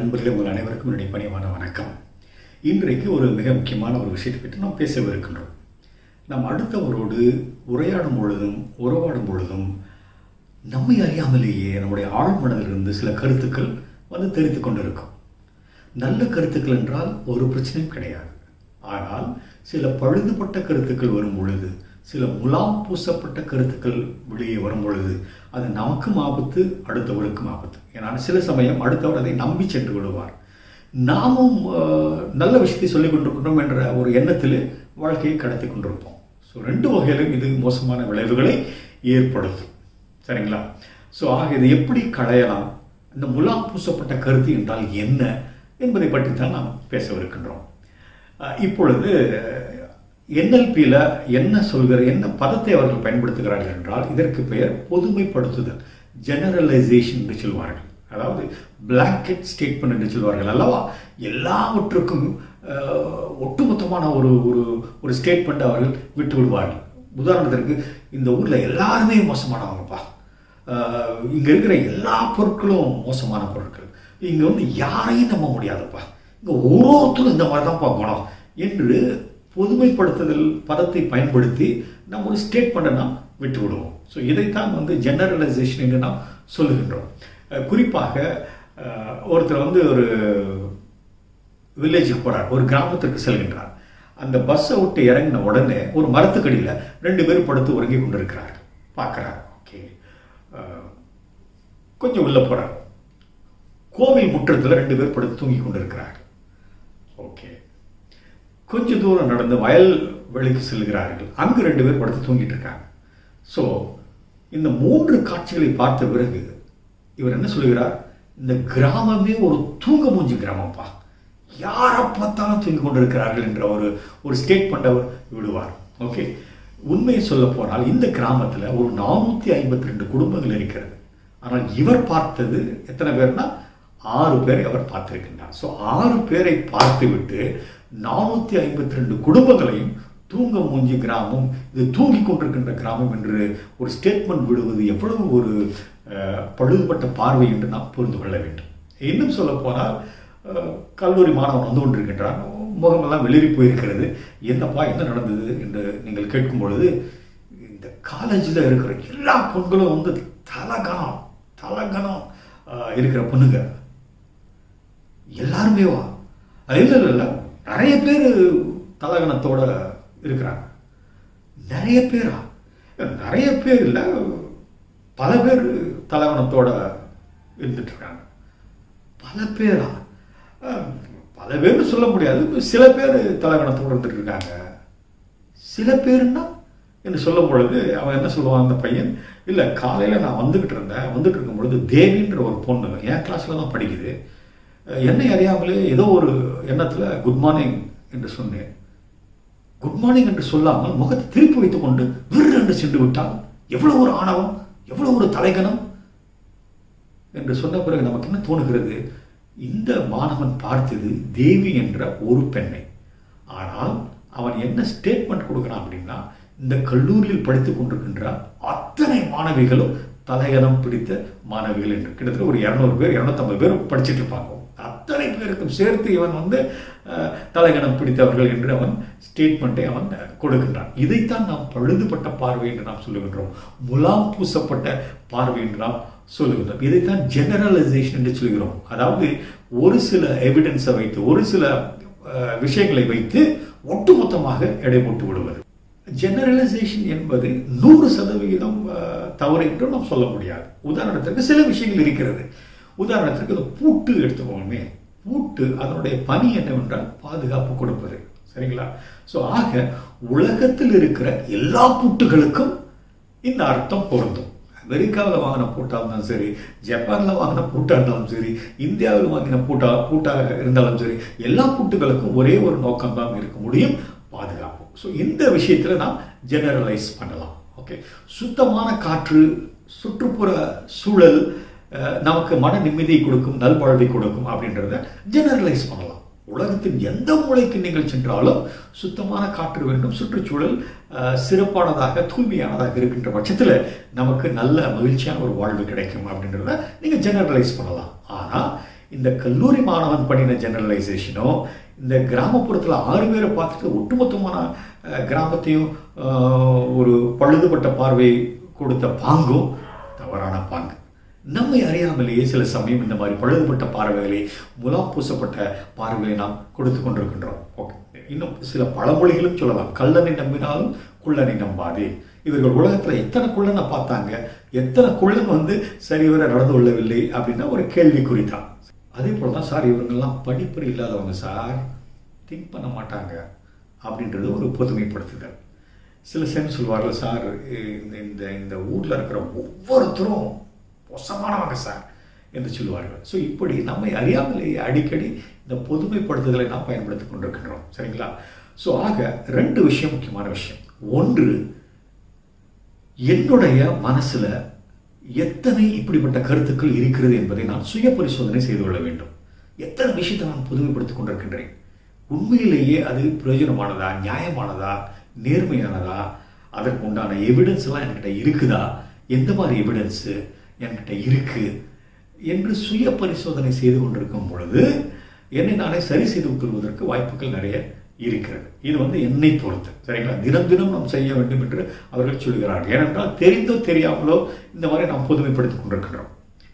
நண்பர்களே உங்கள் அனைவருக்கும் என்னுடைய பணிவான வணக்கம் இன்றைக்கு ஒரு மிக முக்கியமான ஒரு விஷயத்தை பற்றி நாம் பேசவிருக்கின்றோம் நாம் அடுத்தவரோடு உரையாடும் பொழுதும் உறவாடும் பொழுதும் நம்மை அறியாமலேயே நம்முடைய ஆழ்மனதிலிருந்து சில கருத்துக்கள் வந்து தெரிந்து கொண்டிருக்கும் நல்ல கருத்துக்கள் என்றால் ஒரு பிரச்சனையும் கிடையாது ஆனால் சில பழுதுபட்ட கருத்துக்கள் வரும் பொழுது சில முலாம் பூசப்பட்ட கருத்துக்கள் வெளியே வரும் பொழுது அது நமக்கும் ஆபத்து அடுத்தவருக்கும் ஆபத்து ஏன்னா சில சமயம் அடுத்தவர் அதை நம்பி சென்று விடுவார் நாமும் அஹ், நல்ல விஷயத்தை சொல்லிக் கொண்டிருக்கிறோம் என்ற ஒரு எண்ணத்தில் வாழ்க்கையை கடத்தி கொண்டிருப்போம் ஸோ ரெண்டு வகையிலும் இது மோசமான விளைவுகளை ஏற்படுத்தும் சரிங்களா ஸோ ஆக இதை எப்படி களையலாம் இந்த முலாம் பூசப்பட்ட கருத்து என்றால் என்ன என்பதை பற்றி தான் நாம் பேசவிருக்கின்றோம் அஹ், இப்பொழுது என்எல்பியில் என்ன சொல்கிற என்ன பதத்தை அவர்கள் பயன்படுத்துகிறார்கள் என்றால் இதற்கு பெயர் பொதுமைப்படுத்துதல் ஜெனரலைசேஷன் என்று சொல்வார்கள் அதாவது பிளாங்கெட் ஸ்டேட்மெண்ட் என்று சொல்வார்கள் அல்லவா எல்லாவற்றுக்கும் அஹ், ஒட்டுமொத்தமான ஒரு ஒரு ஒரு ஸ்டேட்மெண்ட் அவர்கள் விட்டு விடுவார்கள் உதாரணத்திற்கு இந்த ஊரில் எல்லாருமே மோசமானவங்கப்பா அஹ், இங்க இருக்கிற எல்லா பொருட்களும் மோசமான பொருட்கள் இங்க வந்து யாரையும் நம்ப முடியாதுப்பா இங்க ஒவ்வொருத்தரும் இந்த மாதிரி தான் குணம் என்று பொதுமைப்படுத்துதல் பதத்தை பயன்படுத்தி நம்ம ஒரு ஸ்டேட்மெண்ட்டை நாம் விட்டு விடுவோம் ஸோ இதைத்தான் வந்து ஜெனரலைசேஷன் என்று நாம் சொல்லுகின்றோம் அஹ், குறிப்பாக அஹ், ஒருத்தர் வந்து ஒரு வில்லேஜுக்கு போறார் ஒரு கிராமத்திற்கு செல்கின்றார் அந்த பஸ்ஸை விட்டு இறங்கின உடனே ஒரு மரத்துக்கடியில் ரெண்டு பேரும் படுத்து உறங்கி கொண்டிருக்கிறார்கள் பார்க்குறாரு ஓகே கொஞ்சம் உள்ள போறார் கோவில் முற்றத்தில் ரெண்டு பேர் படுத்து தூங்கி கொண்டிருக்கிறார்கள் ஓகே கொஞ்ச தூரம் நடந்து வயல் வெளிக்கு செல்கிறார்கள் அங்கு ரெண்டு பேர் படுத்து தூங்கிட்டு இருக்காங்க ஸோ இந்த மூன்று காட்சிகளை பார்த்த பிறகு இவர் என்ன சொல்லுகிறார் இந்த கிராமமே ஒரு தூங்க மூஞ்சி கிராமம்ப்பா யாரை பார்த்தாலும் தூங்கி கொண்டிருக்கிறார்கள் என்ற ஒரு ஒரு ஸ்டேட்மெண்ட் அவர் விடுவார் ஓகே உண்மையை சொல்ல போனால் இந்த கிராமத்தில் ஒரு நானூற்றி ஐம்பத்தி ரெண்டு குடும்பங்கள் இருக்கிறது ஆனால் இவர் பார்த்தது எத்தனை பேர்னா ஆறு பேரை அவர் பார்த்திருக்கின்றார் ஸோ ஆறு பேரை பார்த்துவிட்டு நானூற்றி ஐம்பத்தி ரெண்டு குடும்பங்களையும் தூங்க மூஞ்சி கிராமம் இது தூங்கி கொண்டிருக்கின்ற கிராமம் என்று ஒரு ஸ்டேட்மெண்ட் விடுவது எவ்வளவு ஒரு அஹ், பழுதுபட்ட பார்வை என்று நாம் புரிந்து கொள்ள வேண்டும் இன்னும் சொல்ல போனால் அஹ், கல்லூரி மாணவன் வந்து கொண்டிருக்கின்றான் முகமெல்லாம் வெளிரி போயிருக்கிறது என்னப்பா என்ன நடந்தது என்று நீங்கள் கேட்கும் பொழுது இந்த காலேஜில் இருக்கிற எல்லா பொண்களும் வந்து தலகணம் தலகணம் அஹ், இருக்கிற பொண்ணுங்க எல்லாருமே வா இல்லை இல்லை இல்லை நிறைய பேர் தலகணத்தோட இருக்கிறாங்க நிறைய பேரா நிறைய பேர் இல்லை பல பேர் தலகணத்தோட இருந்துட்டு இருக்காங்க பல பேரா அஹ், பல பேர்னு சொல்ல முடியாது சில பேர் தலகணத்தோட இருந்துட்டு இருக்காங்க சில பேருன்னா என்று சொல்லும் பொழுது அவன் என்ன சொல்லுவான் அந்த பையன் இல்லை காலையில் நான் வந்துக்கிட்டு இருந்தேன் வந்துட்டு இருக்கும் பொழுது தேவின்ற ஒரு பொண்ணு என் கிளாஸில் தான் படிக்குது அஹ் என்னை அறியாமலே ஏதோ ஒரு எண்ணத்தில் குட் மார்னிங் என்று சொன்னேன் குட் மார்னிங் என்று சொல்லாமல் முகத்தை திருப்பி வைத்துக் கொண்டு விரு என்று சென்று விட்டால் எவ்வளவு ஒரு ஆணவம் எவ்வளவு ஒரு தலைகணம் என்று சொன்ன பிறகு நமக்கு என்ன தோணுகிறது இந்த மாணவன் பார்த்தது தேவி என்ற ஒரு பெண்ணை ஆனால் அவன் என்ன ஸ்டேட்மெண்ட் கொடுக்கிறான் அப்படின்னா இந்த கல்லூரியில் படித்துக் கொண்டிருக்கின்ற அத்தனை மாணவிகளும் தலைகணம் பிடித்த மாணவிகள் என்று கிட்டத்தட்ட ஒரு இரநூறு பேர் இரநூத்தம்பது பேர் படிச்சுட்டு இருப்பாங்க அத்தனை பேருக்கும் சேர்த்து இவன் வந்து அஹ், தலைகணம் பிடித்தவர்கள் என்று அவன் ஸ்டேட்மெண்ட்டை அவன் கொடுக்கின்றான் இதைத்தான் நாம் பழுதுபட்ட பார்வை என்று நாம் சொல்லுகின்றோம் முலாம் பூசப்பட்ட பார்வை என்று நாம் சொல்லுகின்றோம் இதைத்தான் ஜெனரலைசேஷன் என்று சொல்கிறோம் அதாவது ஒரு சில எவிடன்ஸை வைத்து ஒரு சில அஹ், விஷயங்களை வைத்து ஒட்டுமொத்தமாக எடை போட்டு விடுவது ஜெனரலைசேஷன் என்பது நூறு சதவிகிதம் அஹ், தவறு என்று நாம் சொல்ல முடியாது உதாரணத்திற்கு சில விஷயங்கள் இருக்கிறது உதாரணத்திற்கு இந்த பூட்டு எடுத்துக்கோமே பூட்டு அதனுடைய பணி என்னவென்றால் பாதுகாப்பு கொடுப்பது சரிங்களா ஸோ ஆக உலகத்தில் இருக்கிற எல்லா பூட்டுகளுக்கும் இந்த அர்த்தம் பொருந்தும் அமெரிக்காவில் வாங்கின பூட்டாக இருந்தாலும் சரி ஜப்பானில் வாங்கின பூட்டாக இருந்தாலும் சரி இந்தியாவில் வாங்கின பூட்டா பூட்டாக இருந்தாலும் சரி எல்லா பூட்டுகளுக்கும் ஒரே ஒரு நோக்கம் தான் இருக்க முடியும் பாதுகாப்பு ஸோ இந்த விஷயத்தில் நாம் ஜெனரலைஸ் பண்ணலாம் ஓகே சுத்தமான காற்று சுற்றுப்புற சூழல் அஹ், நமக்கு மன நிம்மதியை கொடுக்கும் நல்வாழ்வை கொடுக்கும் அப்படின்றத ஜெனரலைஸ் பண்ணலாம் உலகத்தின் எந்த மூலைக்கு நீங்கள் சென்றாலும் சுத்தமான காற்று வேண்டும் சுற்றுச்சூழல் அஹ், சிறப்பானதாக தூய்மையானதாக இருக்கின்ற பட்சத்தில் நமக்கு நல்ல மகிழ்ச்சியான ஒரு வாழ்வு கிடைக்கும் அப்படின்றத நீங்கள் ஜெனரலைஸ் பண்ணலாம் ஆனால் இந்த கல்லூரி மாணவன் பண்ணின ஜெனரலைசேஷனோ இந்த கிராமப்புறத்தில் ஆறு பேரை பார்த்துட்டு ஒட்டுமொத்தமான அஹ், கிராமத்தையும் அஹ், ஒரு பழுதுபட்ட பார்வை கொடுத்த பாங்கும் தவறான பாங்கு நம்மை அறியாமலேயே சில சமயம் இந்த மாதிரி பழுதுபட்ட பார்வைகளை முலாம் பூசப்பட்ட பார்வைகளை நாம் கொடுத்து கொண்டிருக்கின்றோம் ஓகே இன்னும் சில பழமொழிகளும் சொல்லலாம் கள்ளனை நம்பினாலும் குள்ளனை நம்பாதே இவர்கள் உலகத்தில் எத்தனை குள்ளனை பார்த்தாங்க எத்தனை குள்ளன் வந்து சரிவர நடந்து கொள்ளவில்லை அப்படின்னா ஒரு கேள்விக்குறி தான் அதே போல தான் சார் இவங்கெல்லாம் படிப்பறி இல்லாதவங்க சார் திங்க் பண்ண மாட்டாங்க அப்படின்றது ஒரு பொதுமைப்படுத்துதல் சில சேம் சொல்வார்கள் சார் இந்த இந்த இந்த ஊரில் இருக்கிற ஒவ்வொருத்தரும் மோசமானவங்க சார் என்று சொல்வார்கள் ஸோ இப்படி நம்மை அறியாமலேயே அடிக்கடி இந்த பொதுமைப்படுத்துதலை நாம் பயன்படுத்தி கொண்டிருக்கின்றோம் சரிங்களா ஸோ ஆக ரெண்டு விஷயம் முக்கியமான விஷயம் ஒன்று என்னுடைய மனசுல எத்தனை இப்படிப்பட்ட கருத்துக்கள் இருக்கிறது என்பதை நான் சுய பரிசோதனை செய்து கொள்ள வேண்டும் எத்தனை விஷயத்தை நான் புதுமைப்படுத்திக் கொண்டிருக்கின்றேன் உண்மையிலேயே அது பிரயோஜனமானதா நியாயமானதா நேர்மையானதா அதற்கு உண்டான எவிடன்ஸ் எல்லாம் என்கிட்ட இருக்குதா எந்த மாதிரி எவிடன்ஸ் என்கிட்ட இருக்கு என்று சுய பரிசோதனை செய்து கொண்டிருக்கும் பொழுது என்னை நானே சரி செய்து கொள்வதற்கு வாய்ப்புகள் நிறைய இருக்கிறது இது வந்து என்னை பொறுத்து சரிங்களா தினம் தினம் நாம் செய்ய வேண்டும் என்று அவர்கள் சொல்கிறார்கள் ஏனென்றால் தெரிந்தோ தெரியாமலோ இந்த மாதிரி நாம் பொதுமைப்படுத்திக் கொண்டிருக்கின்றோம்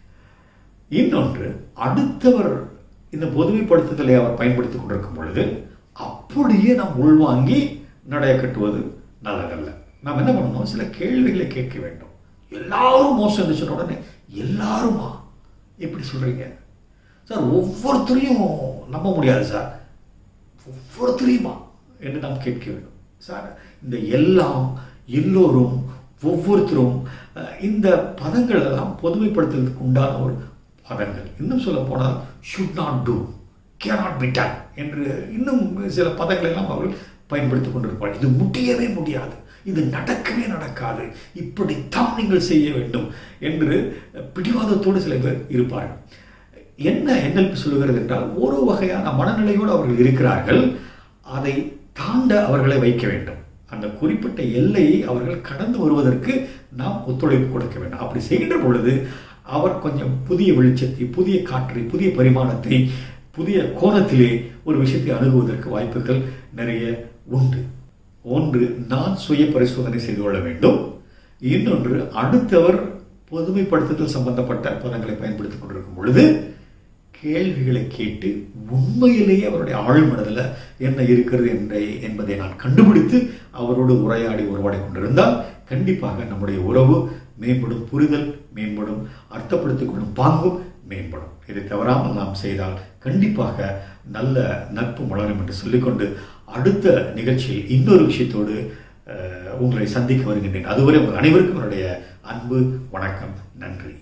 இன்னொன்று அடுத்தவர் இந்த பொதுமைப்படுத்துதலை அவர் பயன்படுத்திக் கொண்டிருக்கும் பொழுது அப்படியே நாம் உள்வாங்கி நடைய கட்டுவது நல்லதல்ல நாம் என்ன பண்ணணும் சில கேள்விகளை கேட்க வேண்டும் எல்லாரும் மோசம் என்று சொன்ன உடனே எல்லாருமா எப்படி சொல்றீங்க சார் ஒவ்வொருத்தரையும் நம்ப முடியாது சார் ஒவ்வொருத்தரையுமா என்று நாம் கேட்க வேண்டும் சார் இந்த எல்லாம் எல்லோரும் ஒவ்வொருத்தரும் அஹ், இந்த பதங்கள் எல்லாம் பொதுமைப்படுத்துவதற்கு உண்டான ஒரு பதங்கள் இன்னும் சொல்ல போனால் should not do cannot be done என்று இன்னும் சில பதங்களை எல்லாம் அவர்கள் பயன்படுத்திக் கொண்டிருப்பார்கள் இது முடியவே முடியாது இது நடக்கவே நடக்காது இப்படித்தான் நீங்கள் செய்ய வேண்டும் என்று பிடிவாதத்தோடு சில பேர் இருப்பார்கள் என்ன NLP சொல்லுகிறது என்றால் ஒரு வகையான மனநிலையோடு அவர்கள் இருக்கிறார்கள் அதை தாண்ட அவர்களை வைக்க வேண்டும் அந்த குறிப்பிட்ட எல்லையை அவர்கள் கடந்து வருவதற்கு நாம் ஒத்துழைப்பு கொடுக்க வேண்டும் அப்படி செய்கின்ற பொழுது அவர் கொஞ்சம் புதிய வெளிச்சத்தை புதிய காற்றை புதிய பரிமாணத்தை புதிய கோணத்திலே ஒரு விஷயத்தை அணுகுவதற்கு வாய்ப்புகள் நிறைய உண்டு ஒன்று நான் சுய பரிசோதனை செய்து கொள்ள வேண்டும் இன்னொன்று அடுத்தவர் பொதுமைப்படுத்துதல் சம்பந்தப்பட்ட பதங்களை பயன்படுத்திக் கொண்டிருக்கும் பொழுது கேள்விகளை கேட்டு உண்மையிலேயே அவருடைய ஆழ்மனதில் என்ன இருக்கிறது என்பதை என்பதை நான் கண்டுபிடித்து அவரோடு உரையாடி உறவாடி கொண்டிருந்தால் கண்டிப்பாக நம்முடைய உறவு மேம்படும் புரிதல் மேம்படும் அர்த்தப்படுத்திக் கொள்ளும் பாங்கும் மேம்படும் இதை தவறாமல் நாம் செய்தால் கண்டிப்பாக நல்ல நட்பு மலரும் என்று சொல்லிக்கொண்டு அடுத்த நிகழ்ச்சியில் இன்னொரு விஷயத்தோடு அஹ், உங்களை சந்திக்க வருகின்றேன் அதுவரை உங்கள் அனைவருக்கும் என்னுடைய அன்பு வணக்கம் நன்றி